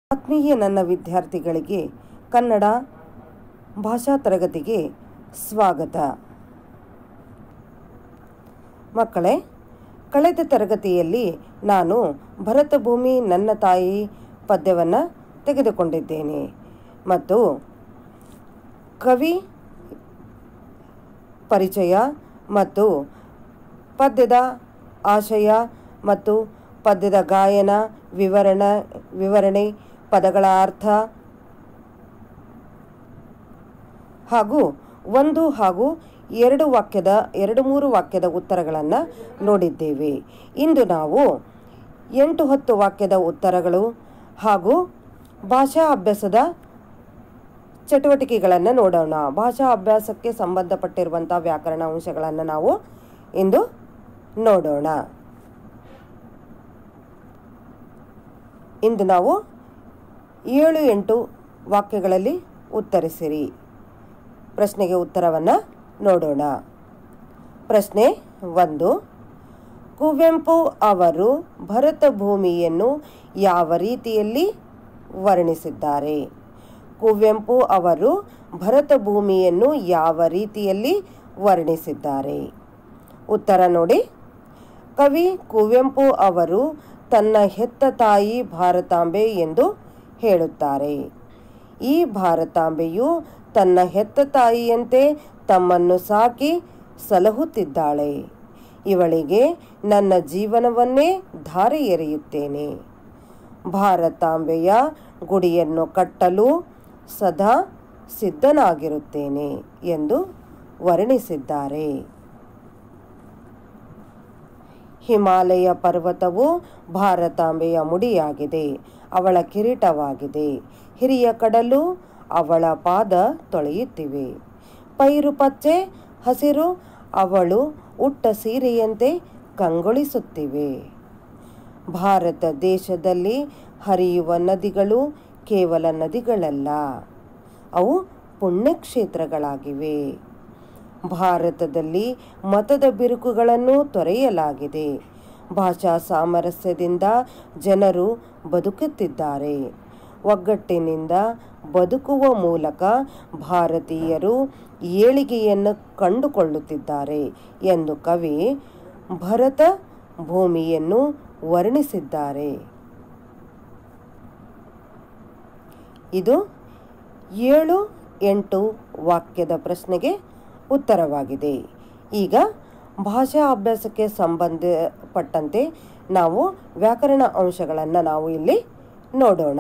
ಆತ್ಮೀಯ ನನ್ನ ವಿದ್ಯಾರ್ಥಿಗಳಿಗೆ ಕನ್ನಡ ಭಾಷಾ ತರಗತಿಗೆ ಸ್ವಾಗತ ಮಕ್ಕಳೇ ಕಳೆದ ತರಗತಿಯಲ್ಲಿ ನಾನು ಭರತ ಭೂಮಿ ನನ್ನ ತಾಯಿ ಪದ್ಯವನ್ನು ತೆಗೆದುಕೊಂಡಿದ್ದೇನೆ ಮತ್ತು ಕವಿ ಪರಿಚಯ ಮತ್ತು ಪದ್ಯದ ಆಶಯ ಮತ್ತು ಪದ್ಯದ ಗಾಯನ ವಿವರಣ ವಿವರಣೆ ಪದಗಳ ಅರ್ಥ ಹಾಗೂ ಒಂದು ಹಾಗೂ ಎರಡು ವಾಕ್ಯದ ಎರಡು ಮೂರು ವಾಕ್ಯದ ಉತ್ತರಗಳನ್ನು ನೋಡಿದ್ದೇವೆ ಇಂದು ನಾವು ಎಂಟು ಹತ್ತು ವಾಕ್ಯದ ಉತ್ತರಗಳು ಹಾಗೂ ಭಾಷಾ ಅಭ್ಯಾಸದ ಚಟುವಟಿಕೆಗಳನ್ನು ನೋಡೋಣ ಭಾಷಾ ಅಭ್ಯಾಸಕ್ಕೆ ಸಂಬಂಧಪಟ್ಟಿರುವಂಥ ವ್ಯಾಕರಣ ಅಂಶಗಳನ್ನು ನಾವು ಇಂದು ನೋಡೋಣ ಇಂದು ನಾವು ಏಳು ಎಂಟು ವಾಕ್ಯಗಳಲ್ಲಿ ಉತ್ತರಿಸಿರಿ ಪ್ರಶ್ನೆಗೆ ಉತ್ತರವನ್ನು ನೋಡೋಣ ಪ್ರಶ್ನೆ ಒಂದು ಕುವೆಂಪು ಅವರು ಭರತ ಭೂಮಿಯನ್ನು ಯಾವ ರೀತಿಯಲ್ಲಿ ವರ್ಣಿಸಿದ್ದಾರೆ ಕುವೆಂಪು ಅವರು ಭರತ ಭೂಮಿಯನ್ನು ಯಾವ ರೀತಿಯಲ್ಲಿ ವರ್ಣಿಸಿದ್ದಾರೆ ಉತ್ತರ ನೋಡಿ ಕವಿ ಕುವೆಂಪು ಅವರು ತನ್ನ ಹೆತ್ತ ತಾಯಿ ಭಾರತಾಂಬೆ ಎಂದು ಹೇಳುತ್ತಾರೆ ಈ ಭಾರತಾಂಬೆಯು ತನ್ನ ಹೆತ್ತ ತಾಯಿಯಂತೆ ತಮ್ಮನ್ನು ಸಾಕಿ ಸಲಹುತ್ತಿದ್ದಾಳೆ ಇವಳಿಗೆ ನನ್ನ ಜೀವನವನ್ನೇ ಧಾರೆ ಎರೆಯುತ್ತೇನೆ ಭಾರತಾಂಬೆಯ ಗುಡಿಯನ್ನು ಕಟ್ಟಲು ಸದಾ ಸಿದ್ಧನಾಗಿರುತ್ತೇನೆ ಎಂದು ವರ್ಣಿಸಿದ್ದಾರೆ ಹಿಮಾಲಯ ಪರ್ವತವು ಭಾರತಾಂಬೆಯ ಮುಡಿಯಾಗಿದೆ ಅವಳ ಕಿರೀಟವಾಗಿದೆ ಹಿರಿಯ ಕಡಲು ಅವಳ ಪಾದ ತೊಳೆಯುತ್ತಿವೆ ಪೈರು ಪಚ್ಚೆ ಹಸಿರು ಅವಳು ಉಟ್ಟ ಸೀರೆಯಂತೆ ಕಂಗೊಳಿಸುತ್ತಿವೆ ಭಾರತ ದೇಶದಲ್ಲಿ ಹರಿಯುವ ನದಿಗಳು ಕೇವಲ ನದಿಗಳಲ್ಲ ಅವು ಪುಣ್ಯಕ್ಷೇತ್ರಗಳಾಗಿವೆ ಭಾರತದಲ್ಲಿ ಮತದ ಬಿರುಕುಗಳನ್ನು ತೊರೆಯಲಾಗಿದೆ ಭಾಷಾ ಸಾಮರಸ್ಯದಿಂದ ಜನರು ಬದುಕುತ್ತಿದ್ದಾರೆ ಒಗ್ಗಟ್ಟಿನಿಂದ ಬದುಕುವ ಮೂಲಕ ಭಾರತೀಯರು ಏಳಿಗೆಯನ್ನು ಕಂಡುಕೊಳ್ಳುತ್ತಿದ್ದಾರೆ ಎಂದು ಕವಿ ಭರತ ಭೂಮಿಯನ್ನು ವರ್ಣಿಸಿದ್ದಾರೆ ಇದು ಏಳು ಎಂಟು ವಾಕ್ಯದ ಪ್ರಶ್ನೆಗೆ ಉತ್ತರವಾಗಿದೆ ಈಗ ಭಾಷಾ ಅಭ್ಯಾಸಕ್ಕೆ ಸಂಬಂಧಪಟ್ಟಂತೆ ನಾವು ವ್ಯಾಕರಣ ಅಂಶಗಳನ್ನು ನಾವು ಇಲ್ಲಿ ನೋಡೋಣ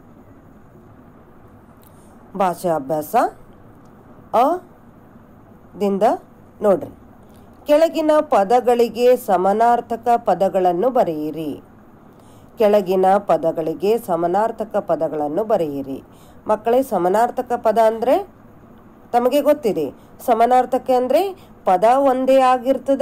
ಭಾಷಾ ಅಭ್ಯಾಸ ಅ ದಿಂದ ನೋಡ್ರಿ ಕೆಳಗಿನ ಪದಗಳಿಗೆ ಸಮಾನಾರ್ಥಕ ಪದಗಳನ್ನು ಬರೆಯಿರಿ ಕೆಳಗಿನ ಪದಗಳಿಗೆ ಸಮಾನಾರ್ಥಕ ಪದಗಳನ್ನು ಬರೆಯಿರಿ ಮಕ್ಕಳೇ ಸಮಾನಾರ್ಥಕ ಪದ ಅಂದರೆ ತಮಗೆ ಗೊತ್ತಿದೆ ಸಮಾನಾರ್ಥಕ ಅಂದರೆ ಪದ ಒಂದೇ ಆಗಿರ್ತದ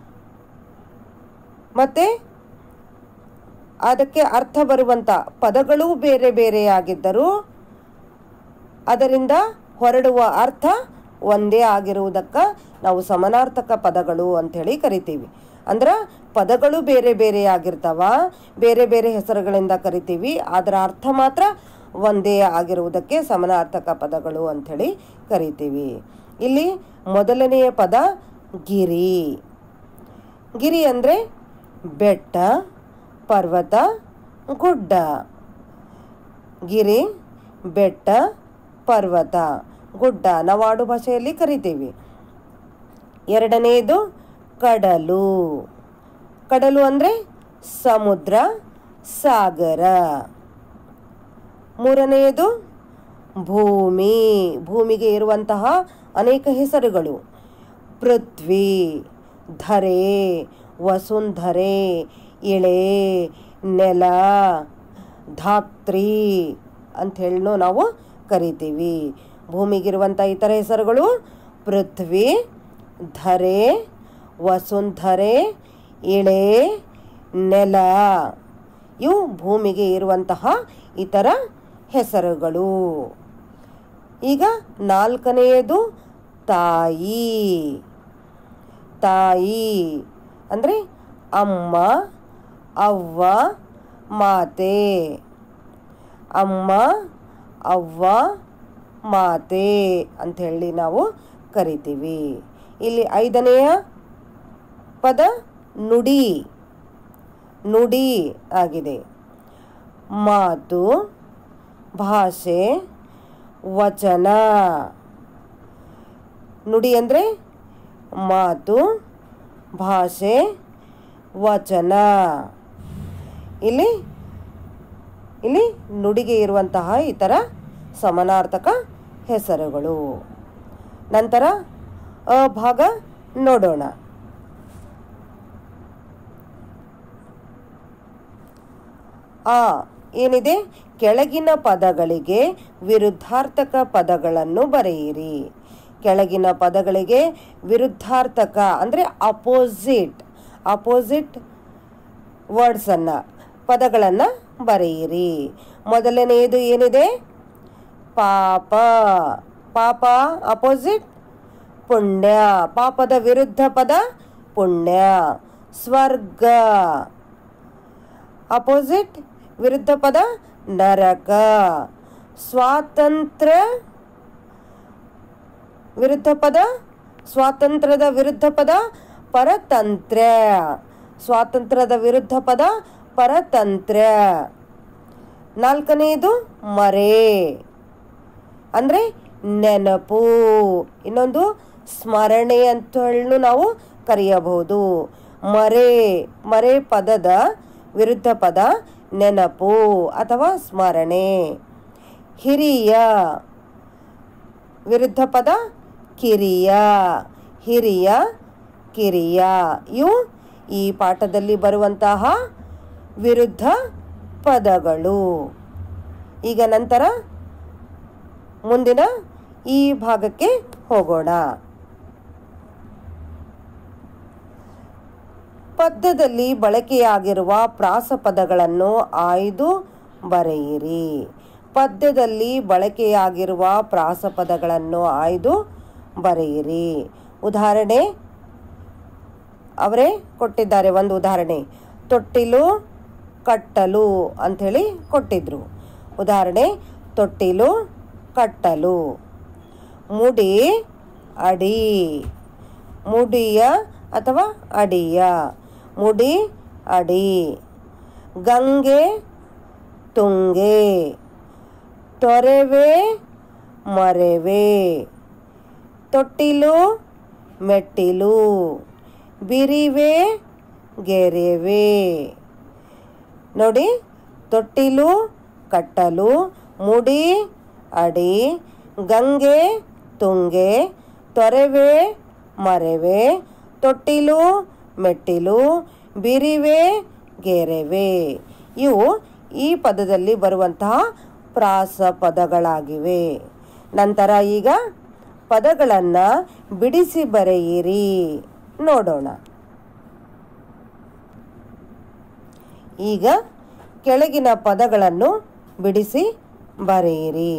ಮತ್ತೆ ಅದಕ್ಕೆ ಅರ್ಥ ಬರುವಂಥ ಪದಗಳು ಬೇರೆ ಬೇರೆ ಆಗಿದ್ದರೂ ಅದರಿಂದ ಹೊರಡುವ ಅರ್ಥ ಒಂದೇ ಆಗಿರುವುದಕ್ಕೆ ನಾವು ಸಮಾನಾರ್ಥಕ ಪದಗಳು ಅಂಥೇಳಿ ಕರಿತೀವಿ ಅಂದ್ರೆ ಪದಗಳು ಬೇರೆ ಬೇರೆ ಆಗಿರ್ತಾವ ಬೇರೆ ಬೇರೆ ಹೆಸರುಗಳಿಂದ ಕರಿತೀವಿ ಅದರ ಅರ್ಥ ಮಾತ್ರ ಒಂದೇ ಆಗಿರುವುದಕ್ಕೆ ಸಮಾನಾರ್ಥಕ ಪದಗಳು ಅಂಥೇಳಿ ಕರಿತೀವಿ ಇಲ್ಲಿ ಮೊದಲನೆಯ ಪದ ಗಿರಿ ಗಿರಿ ಅಂದರೆ ಬೆಟ್ಟ ಪರ್ವತ ಗುಡ್ಡ ಗಿರಿ ಬೆಟ್ಟ ಪರ್ವತ ಗುಡ್ಡ ನಾವು ಆಡು ಭಾಷೆಯಲ್ಲಿ ಕರಿತೀವಿ ಎರಡನೆಯದು ಕಡಲು ಕಡಲು ಅಂದರೆ ಸಮುದ್ರ ಸಾಗರ ಮೂರನೆಯದು ಭೂಮಿ ಭೂಮಿಗೆ ಇರುವಂತಹ ಅನೇಕ ಹೆಸರುಗಳು ಪೃಥ್ವಿ ಧರೆ ವಸುಂಧರೆ ಇಳೆ ನೆಲ ಧಾತ್ರಿ ಅಂಥೇಳಿ ನಾವು ಕರಿತೀವಿ ಭೂಮಿಗಿರುವಂಥ ಇತರ ಹೆಸರುಗಳು ಪೃಥ್ವಿ ಧರೆ ವಸುಂಧರೆ ಇಳೆ ನೆಲ ಇವು ಭೂಮಿಗೆ ಇರುವಂತಹ ಇತರ ಹೆಸರುಗಳು ಈಗ ನಾಲ್ಕನೆಯದು ತಾಯಿ ತಾಯಿ ಅಂದರೆ ಅಮ್ಮ ಅವ್ವ ಮಾತೆ ಅಮ್ಮ ಅವ್ವ ಮಾತೆ ಅಂಥೇಳಿ ನಾವು ಕರಿತೀವಿ ಇಲ್ಲಿ ಐದನೆಯ ಪದ ನುಡಿ ನುಡಿ ಆಗಿದೆ ಮಾತು ಭಾಷೆ ವಚನ ನುಡಿ ಅಂದರೆ ಮಾತು ಭಾಷೆ ವಚನ ಇಲ್ಲಿ ಇಲ್ಲಿ ನುಡಿಗೆ ಇರುವಂತಹ ಇತರ ಸಮಾನಾರ್ಥಕ ಹೆಸರುಗಳು ನಂತರ ಅ ಭಾಗ ನೋಡೋಣ ಆ ಏನಿದೆ ಕೆಳಗಿನ ಪದಗಳಿಗೆ ವಿರುದ್ಧಾರ್ಥಕ ಪದಗಳನ್ನು ಬರೆಯಿರಿ ಕೆಳಗಿನ ಪದಗಳಿಗೆ ವಿರುದ್ಧಾರ್ಥಕ ಅಂದರೆ ಅಪೋಸಿಟ್ ಅಪೋಸಿಟ್ ವರ್ಡ್ಸನ್ನು ಪದಗಳನ್ನು ಬರೆಯಿರಿ ಮೊದಲನೆಯದು ಏನಿದೆ ಪಾಪ ಪಾಪ ಅಪೋಸಿಟ್ ಪುಣ್ಯ ಪಾಪದ ವಿರುದ್ಧ ಪದ ಪುಣ್ಯ ಸ್ವರ್ಗ ಅಪೋಸಿಟ್ ವಿರುದ್ಧ ಪದ ನರಕ ಸ್ವಾತಂತ್ರ್ಯ ವಿರುದ್ಧ ಪದ ಸ್ವಾತಂತ್ರ್ಯದ ವಿರುದ್ಧ ಪದ ಪರತಂತ್ರ್ಯ ಸ್ವಾತಂತ್ರ್ಯದ ವಿರುದ್ಧ ಪದ ಪರತಂತ್ರ್ಯ ನಾಲ್ಕನೆಯದು ಮರೆ ಅಂದರೆ ನೆನಪು ಇನ್ನೊಂದು ಸ್ಮರಣೆ ಅಂತ ಹೇಳಿ ನಾವು ಕರೆಯಬಹುದು ಮರೆ ಮರೆ ಪದದ ವಿರುದ್ಧ ಪದ ನೆನಪು ಅಥವಾ ಸ್ಮರಣೆ ಹಿರಿಯ ವಿರುದ್ಧ ಪದ ಕಿರಿಯ ಹಿರಿಯ ಕಿರಿಯ ಇವು ಈ ಪಾಠದಲ್ಲಿ ಬರುವಂತಹ ವಿರುದ್ಧ ಪದಗಳು ಈಗ ನಂತರ ಮುಂದಿನ ಈ ಭಾಗಕ್ಕೆ ಹೋಗೋಣ ಪದ್ಯದಲ್ಲಿ ಬಳಕೆಯಾಗಿರುವ ಪ್ರಾಸಪದಗಳನ್ನು ಆಯ್ದು ಬರೆಯಿರಿ ಪದ್ಯದಲ್ಲಿ ಬಳಕೆಯಾಗಿರುವ ಪ್ರಾಸಪದಗಳನ್ನು ಆಯ್ದು ಬರೆಯಿರಿ ಉದಾಹರಣೆ ಅವರೇ ಕೊಟ್ಟಿದ್ದಾರೆ ಒಂದು ಉದಾಹರಣೆ ತೊಟ್ಟಿಲು ಕಟ್ಟಲು ಅಂಥೇಳಿ ಕೊಟ್ಟಿದ್ರು ಉದಾಹರಣೆ ತೊಟ್ಟಿಲು ಕಟ್ಟಲು ಮುಡಿ ಅಡಿ ಮುಡಿಯ ಅಥವಾ ಅಡಿಯ ಮುಡಿ ಅಡಿ ಗಂಗೆ ತುಂಗೆ ತೊರೆವೆ ಮರೆವೆ ತೊಟ್ಟಿಲು ಮೆಟ್ಟಿಲು ಬಿರಿವೆ ಗೆರೆವೆ ನೋಡಿ ತೊಟ್ಟಿಲು ಕಟ್ಟಲು ಮುಡಿ ಅಡಿ ಗಂಗೆ ತುಂಗೆ ತೊರೆವೆ ಮರೆವೆ ತೊಟ್ಟಿಲು ಮೆಟ್ಟಿಲು ಬಿರಿವೆ ಗೆರೆವೆ ಇವು ಈ ಪದದಲ್ಲಿ ಬರುವಂತಹ ಪ್ರಾಸ ಪದಗಳಾಗಿವೆ ನಂತರ ಈಗ ಪದಗಳನ್ನು ಬಿಡಿಸಿ ಬರೆಯಿರಿ ನೋಡೋಣ ಈಗ ಕೆಳಗಿನ ಪದಗಳನ್ನು ಬಿಡಿಸಿ ಬರೆಯಿರಿ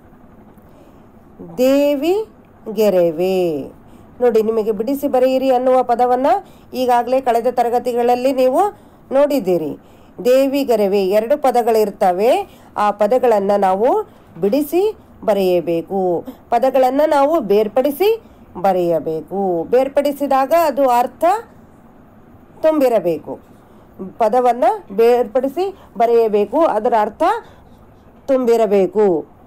ದೇವಿ ಗೆರೆವೆ ನೋಡಿ ನಿಮಗೆ ಬಿಡಿಸಿ ಬರೆಯಿರಿ ಅನ್ನುವ ಪದವನ್ನು ಈಗಾಗಲೇ ಕಳೆದ ತರಗತಿಗಳಲ್ಲಿ ನೀವು ನೋಡಿದ್ದೀರಿ ದೇವಿ ಗೆರೆವೆ ಎರಡು ಪದಗಳಿರ್ತವೆ ಆ ಪದಗಳನ್ನು ನಾವು ಬಿಡಿಸಿ ಬರೆಯಬೇಕು ಪದಗಳನ್ನು ನಾವು ಬೇರ್ಪಡಿಸಿ ಬರೆಯಬೇಕು ಬೇರ್ಪಡಿಸಿದಾಗ ಅದು ಅರ್ಥ ತುಂಬಿರಬೇಕು ಪದವನ್ನು ಬೇರ್ಪಡಿಸಿ ಬರೆಯಬೇಕು ಅದರ ಅರ್ಥ ತುಂಬಿರಬೇಕು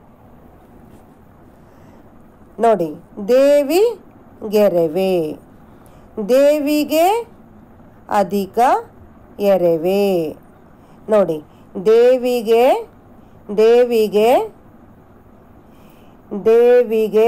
ನೋಡಿ ದೇವಿ ಗೆರೆವೆ ದೇವಿಗೆ ಅಧಿಕ ಎರೆವೆ ನೋಡಿ ದೇವಿಗೆ ದೇವಿಗೆ ದೇವಿಗೆ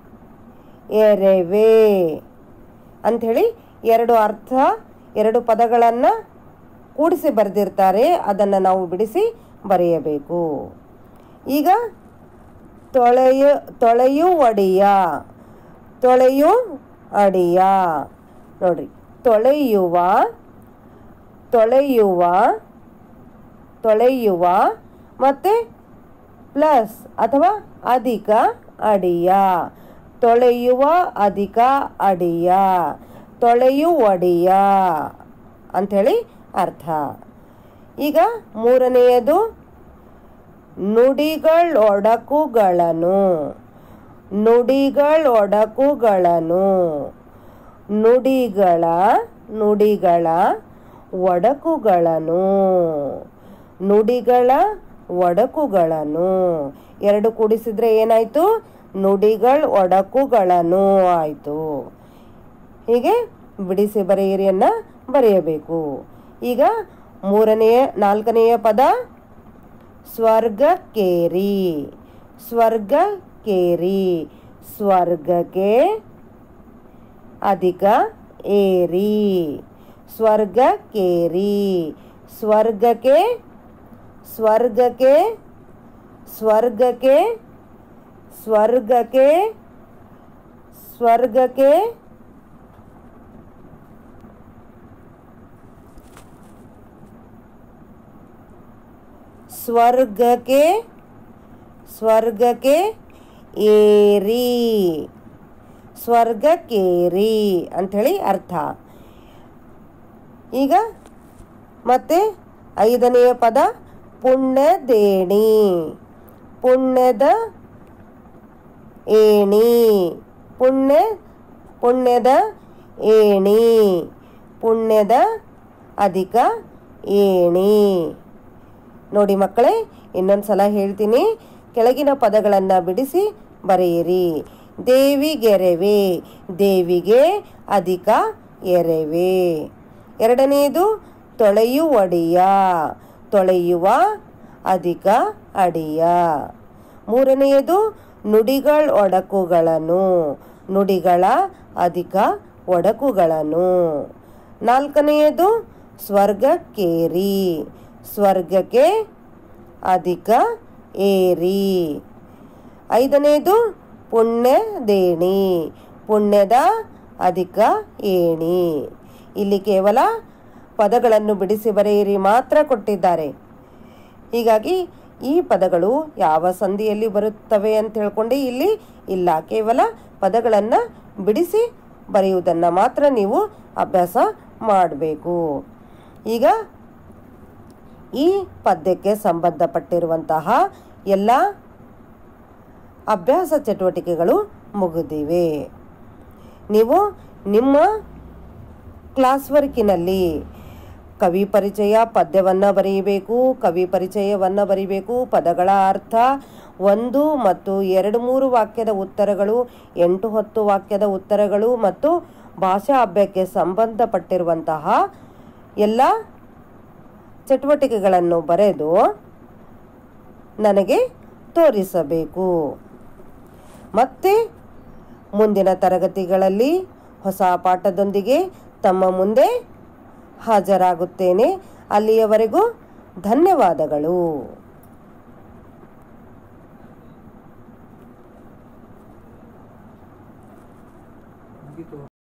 ಎರೆವೆ ಅಂಥೇಳಿ ಎರಡು ಅರ್ಥ ಎರಡು ಪದಗಳನ್ನು ಕೂಡಿಸಿ ಬರೆದಿರ್ತಾರೆ ಅದನ್ನು ನಾವು ಬಿಡಿಸಿ ಬರೆಯಬೇಕು ಈಗ ತೊಳೆಯ ತೊಳೆಯು ಒಡಿಯ ತೊಳೆಯು ಅಡಿಯ ನೋಡ್ರಿ ತೊಳೆಯುವ ತೊಳೆಯುವ ತೊಳೆಯುವ ಮತ್ತು ಪ್ಲಸ್ ಅಥವಾ ಅಧಿಕ ಅಡಿಯ ತೊಳೆಯುವ ಅಧಿಕ ಅಡಿಯ ತೊಳೆಯು ಒಡಿಯ ಅಂಥೇಳಿ ಅರ್ಥ ಈಗ ಮೂರನೆಯದು ನುಡಿಗಳೊಡಕುಗಳನ್ನು ನುಡಿಗಳೊಡಕುಗಳನ್ನು ನುಡಿಗಳ ನುಡಿಗಳ ಒಡಕುಗಳನ್ನು ನುಡಿಗಳ ಒಡಕುಗಳನ್ನು ಎರಡು ಕೂಡಿಸಿದ್ರೆ ಏನಾಯ್ತು ನುಡಿಗಳ ಒಡಕುಗಳನ್ನು ಆಯಿತು ಹೀಗೆ ಬಿಡಿಸಿ ಬರೆಯಿರಿಯನ್ನ ಬರೆಯಬೇಕು ಈಗ ಮೂರನೆಯ ನಾಲ್ಕನೆಯ ಪದ ಸ್ವರ್ಗಕ್ಕೇರಿ ಸ್ವರ್ಗಕ್ಕೇರಿ ಸ್ವರ್ಗಕ್ಕೆ ಅಧಿಕ ಏರಿ ಸ್ವರ್ಗಕ್ಕೇರಿ ಸ್ವರ್ಗಕ್ಕೆ ಸ್ವರ್ಗಕ್ಕೆ ಸ್ವರ್ಗಕ್ಕೆ ಸ್ವರ್ಗಕ್ಕೆ ಸ್ವರ್ಗಕ್ಕೆ ಸ್ವರ್ಗಕ್ಕೆ ಸ್ವರ್ಗಕ್ಕೆ ಏರಿ ಸ್ವರ್ಗಕ್ಕೇರಿ ಅಂಥೇಳಿ ಅರ್ಥ ಈಗ ಮತ್ತೆ ಐದನೆಯ ಪದ ಪುಣ್ಯದೇಣಿ ಪುಣ್ಯದ ಏಣಿ ಪುಣ್ಯ ಪುಣ್ಯದ ಏಣಿ ಪುಣ್ಯದ ಅಧಿಕ ಏಣಿ ನೋಡಿ ಮಕ್ಕಳೇ ಇನ್ನೊಂದು ಸಲ ಹೇಳ್ತೀನಿ ಕೆಳಗಿನ ಪದಗಳನ್ನು ಬಿಡಿಸಿ ಬರೆಯಿರಿ ದೇವಿಗೆರೆವೆ ದೇವಿಗೆ ಅಧಿಕ ಎರೆವೆ ಎರಡನೆಯದು ತೊಳೆಯುವಡಿಯ ತೊಳೆಯುವ ಅಧಿಕ ಅಡಿಯ ಮೂರನೆಯದು ನುಡಿಗಳ ಒಡಕುಗಳನ್ನು ನುಡಿಗಳ ಅಧಿಕ ಒಡಕುಗಳನ್ನು ನಾಲ್ಕನೆಯದು ಸ್ವರ್ಗಕ್ಕೇರಿ ಸ್ವರ್ಗಕ್ಕೆ ಅಧಿಕ ಏರಿ ಐದನೇದು ಪುಣ್ಯದೇಣಿ ಪುಣ್ಯದ ಅಧಿಕ ಏಣಿ ಇಲ್ಲಿ ಕೇವಲ ಪದಗಳನ್ನು ಬಿಡಿಸಿ ಬರೆಯಿರಿ ಮಾತ್ರ ಕೊಟ್ಟಿದ್ದಾರೆ ಹೀಗಾಗಿ ಈ ಪದಗಳು ಯಾವ ಸಂಧಿಯಲ್ಲಿ ಬರುತ್ತವೆ ಅಂತ ಹೇಳ್ಕೊಂಡು ಇಲ್ಲಿ ಇಲ್ಲ ಕೇವಲ ಪದಗಳನ್ನು ಬಿಡಿಸಿ ಬರೆಯುವುದನ್ನು ಮಾತ್ರ ನೀವು ಅಭ್ಯಾಸ ಮಾಡಬೇಕು ಈಗ ಈ ಪದ್ಯಕ್ಕೆ ಸಂಬಂಧಪಟ್ಟಿರುವಂತಹ ಎಲ್ಲ ಅಭ್ಯಾಸ ಚಟುವಟಿಕೆಗಳು ಮುಗಿದಿವೆ ನೀವು ನಿಮ್ಮ ಕ್ಲಾಸ್ ವರ್ಕಿನಲ್ಲಿ ಕವಿ ಪರಿಚಯ ಪದ್ಯವನ್ನು ಬರೆಯಬೇಕು ಕವಿ ಪರಿಚಯವನ್ನು ಬರೀಬೇಕು ಪದಗಳ ಅರ್ಥ ಒಂದು ಮತ್ತು ಎರಡು ಮೂರು ವಾಕ್ಯದ ಉತ್ತರಗಳು ಎಂಟು ಹತ್ತು ವಾಕ್ಯದ ಉತ್ತರಗಳು ಮತ್ತು ಭಾಷಾ ಅಭ್ಯಕ್ಕೆ ಸಂಬಂಧಪಟ್ಟಿರುವಂತಹ ಎಲ್ಲ ಚಟುವಟಿಕೆಗಳನ್ನು ಬರೆದು ನನಗೆ ತೋರಿಸಬೇಕು ಮತ್ತೆ ಮುಂದಿನ ತರಗತಿಗಳಲ್ಲಿ ಹೊಸ ಪಾಠದೊಂದಿಗೆ ತಮ್ಮ ಮುಂದೆ ಹಾಜರಾಗುತ್ತೇನೆ ಅಲ್ಲಿಯವರೆಗೂ ಧನ್ಯವಾದಗಳು ಮುಗೀತು